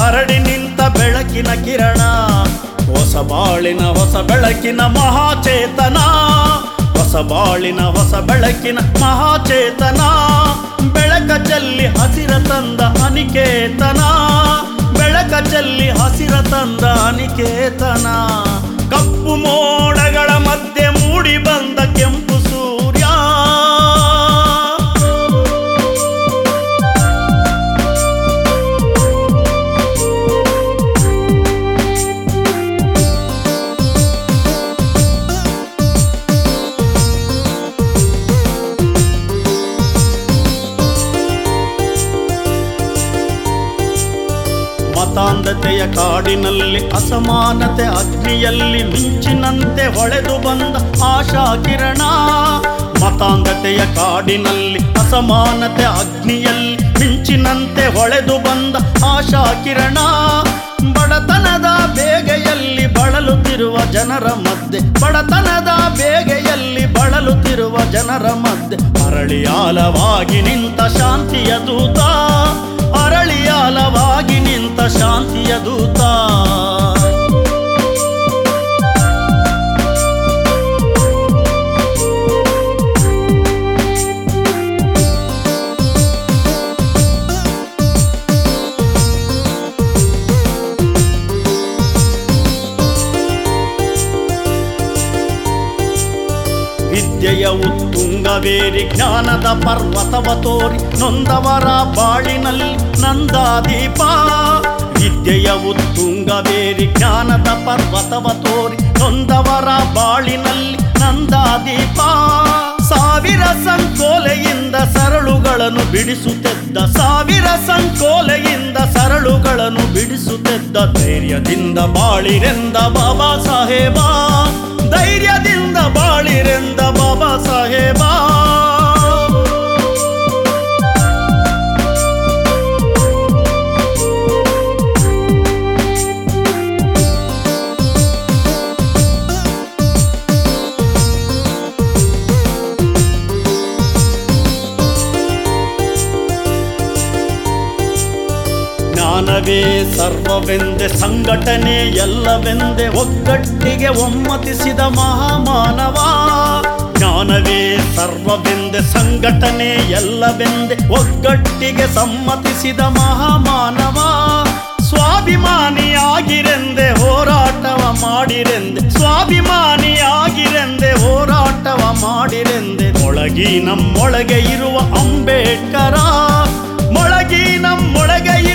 ಹರಡಿ ನಿಂತ ಬೆಳಕಿನ ಕಿರಣ ಹೊಸ ಬಾಳಿನ ಹೊಸ ಬೆಳಕಿನ ಮಹಾಚೇತನ ಹೊಸ ಬಾಳಿನ ಹೊಸ ಬೆಳಕಿನ ಮಹಾಚೇತನ ಬೆಳಕ ಚೆಲ್ಲಿ ಹಸಿರ ತಂದ ಅನಿಕೇತನ ಬೆಳಕ ಚೆಲ್ಲಿ ಹಸಿರ ತಂದ ಅನಿಕೇತನ ಕಪ್ಪು ಮೋಡಗಳ ಮಧ್ಯೆ ಮೂಡಿ ಬಂದ ಕೆಂಪು ಸೂರ್ಯ ಮತಾಂಧತೆಯ ಕಾಡಿನಲ್ಲಿ ಅಸಮಾನತೆ ಅಗ್ನಿಯಲ್ಲಿ ಮಿಂಚಿನಂತೆ ಹೊಳೆದು ಬಂದ ಆಶಾ ಕಿರಣ ಮತಾಂಧತೆಯ ಕಾಡಿನಲ್ಲಿ ಅಸಮಾನತೆ ಅಗ್ನಿಯಲ್ಲಿ ಮಿಂಚಿನಂತೆ ಹೊಳೆದು ಬಂದ ಆಶಾ ಕಿರಣ ಬಡತನದ ಬೇಗೆಯಲ್ಲಿ ಬಳಲುತ್ತಿರುವ ಜನರ ಮಧ್ಯೆ ಬಡತನದ ಬೇಗೆಯಲ್ಲಿ ಬಳಲುತ್ತಿರುವ ಜನರ ಮಧ್ಯೆ ಅರಳಿಯಾಲವಾಗಿ ನಿಂತ ಶಾಂತಿಯ ದೂತ ಅರಳಿಯಾಲವಾಗಿ ನಿಂತ ಶಾಂತಿಯ ದೂತ ವಿದ್ಯೆಯ ಉತ್ತುಂಗವೇರಿ ಜ್ಞಾನದ ಪರ್ವತವ ತೋರಿ ನೊಂದವರ ಬಾಳಿನಲ್ಲಿ ನಂದಾದೀಪ ವಿದ್ಯೆಯ ಉತ್ತುಂಗವೇರಿ ಜ್ಞಾನದ ಪರ್ವತವ ತೋರಿ ನೊಂದವರ ಬಾಳಿನಲ್ಲಿ ನಂದಾದೀಪ ಸಾವಿರ ಸಂಕೋಲೆಯಿಂದ ಸರಳುಗಳನ್ನು ಬಿಡಿಸುತ್ತಿದ್ದ ಸಾವಿರ ಸಂಕೋಲೆಯಿಂದ ಸರಳುಗಳನ್ನು ಬಿಡಿಸುತ್ತಿದ್ದ ಧೈರ್ಯದಿಂದ ಬಾಳಿರೆಂದ ಬಾಬಾ ಸಾಹೇಬ ಧೈರ್ಯದಿಂದ ಬಾಳಿರೆಂದ ಬಾಬಾ ಸಾಹೇಬ ಜ್ಞಾನವೇ ಸರ್ವವೆಂದೆ ಸಂಘಟನೆ ಎಲ್ಲವೆಂದೆ ಒಗ್ಗಟ್ಟಿಗೆ ಒಮ್ಮತಿಸಿದ ಮಹಾಮಾನವ ಜ್ಞಾನವೇ ಸರ್ವವೆಂದೆ ಸಂಘಟನೆ ಎಲ್ಲವೆಂದೆ ಒಗ್ಗಟ್ಟಿಗೆ ಸಮ್ಮತಿಸಿದ ಮಹಾಮಾನವ ಸ್ವಾಭಿಮಾನಿಯಾಗಿರೆಂದೆ ಹೋರಾಟವ ಮಾಡಿರೆಂದೆ ಸ್ವಾಭಿಮಾನಿಯಾಗಿರೆಂದೆ ಹೋರಾಟವ ಮಾಡಿರೆಂದೆ ಮೊಳಗಿ ನಮ್ಮೊಳಗೆ ಇರುವ ಅಂಬೇಡ್ಕರ ಮೊಳಗಿ ನಮ್ಮೊಳಗೆ